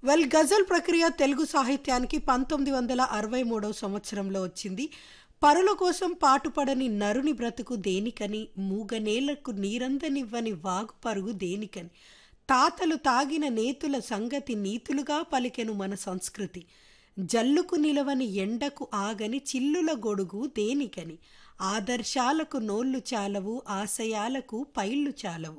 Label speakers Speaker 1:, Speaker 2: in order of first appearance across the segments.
Speaker 1: well గజల్ ప్రక్రియ తెలుగు సాహిత్యానికి పంతొమ్మిది వందల అరవై మూడవ సంవత్సరంలో వచ్చింది పరుల కోసం పాటుపడని నరుని బ్రతుకు దేనికని మూగనేలకు నీరందనివ్వని వాగు పరుగు దేనికని తాతలు తాగిన నేతుల సంగతి నీతులుగా పలికెను మన సంస్కృతి జల్లుకు నిలవని ఎండకు ఆగని చిల్లుల గొడుగు దేనికని ఆదర్శాలకు నోళ్లు చాలవు ఆశయాలకు పైళ్ళు చాలవు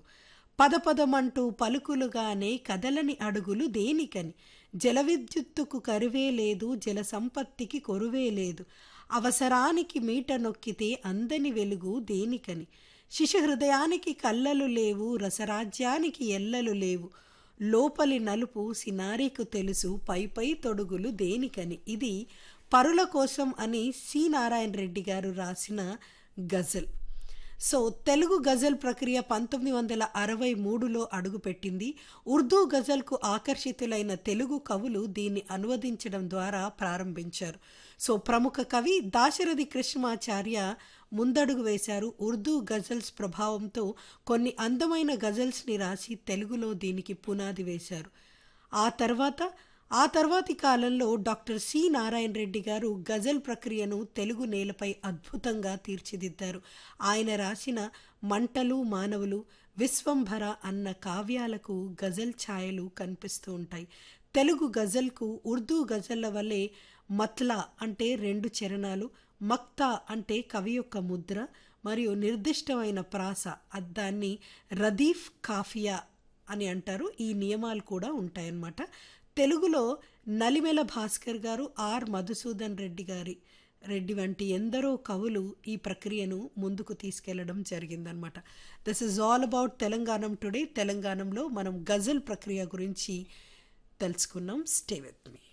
Speaker 1: పదపదమంటూ పలుకులుగానే కదలని అడుగులు దేనికని జల విద్యుత్తుకు కరువే లేదు జల సంపత్తికి కొరువే లేదు అవసరానికి మీట నొక్కితే అందని వెలుగు దేనికని శిశు హృదయానికి కళ్ళలు లేవు రసరాజ్యానికి ఎల్లలు లేవు లోపలి నలుపు సినారీకు తెలుసు పై పై తొడుగులు దేనికని ఇది పరుల కోసం అని సి నారాయణ రెడ్డి గారు రాసిన గజల్ సో తెలుగు గజల్ ప్రక్రియ పంతొమ్మిది వందల అరవై మూడులో అడుగుపెట్టింది ఉర్దూ గజల్కు ఆకర్షితులైన తెలుగు కవులు దీన్ని అనువదించడం ద్వారా ప్రారంభించారు సో ప్రముఖ కవి దాశరథి కృష్ణమాచార్య ముందడుగు వేశారు ఉర్దూ గజల్స్ ప్రభావంతో కొన్ని అందమైన గజల్స్ని రాసి తెలుగులో దీనికి పునాది వేశారు ఆ తర్వాత ఆ తర్వాతి కాలంలో డాక్టర్ సి నారాయణ రెడ్డి గారు గజల్ ప్రక్రియను తెలుగు నేలపై అద్భుతంగా తీర్చిదిద్దారు ఆయన రాసిన మంటలు మానవులు విశ్వంభర అన్న కావ్యాలకు గజల్ ఛాయలు కనిపిస్తూ ఉంటాయి తెలుగు గజల్కు ఉర్దూ గజల్ల వల్లే మత్లా అంటే రెండు చరణాలు మక్తా అంటే కవి యొక్క ముద్ర మరియు నిర్దిష్టమైన ప్రాస దాన్ని రదీఫ్ కాఫియా అని అంటారు ఈ నియమాలు కూడా ఉంటాయన్నమాట తెలుగులో నలిమెల భాస్కర్ గారు ఆర్ మధుసూదన్ రెడ్డి గారి రెడ్డి వంటి ఎందరో కవులు ఈ ప్రక్రియను ముందుకు తీసుకెళ్లడం జరిగిందనమాట this is all about Telangana today తెలంగాణలో మనం గజల్ ప్రక్రియ గురించి తెలుసుకున్నాం స్టే విత్ మీ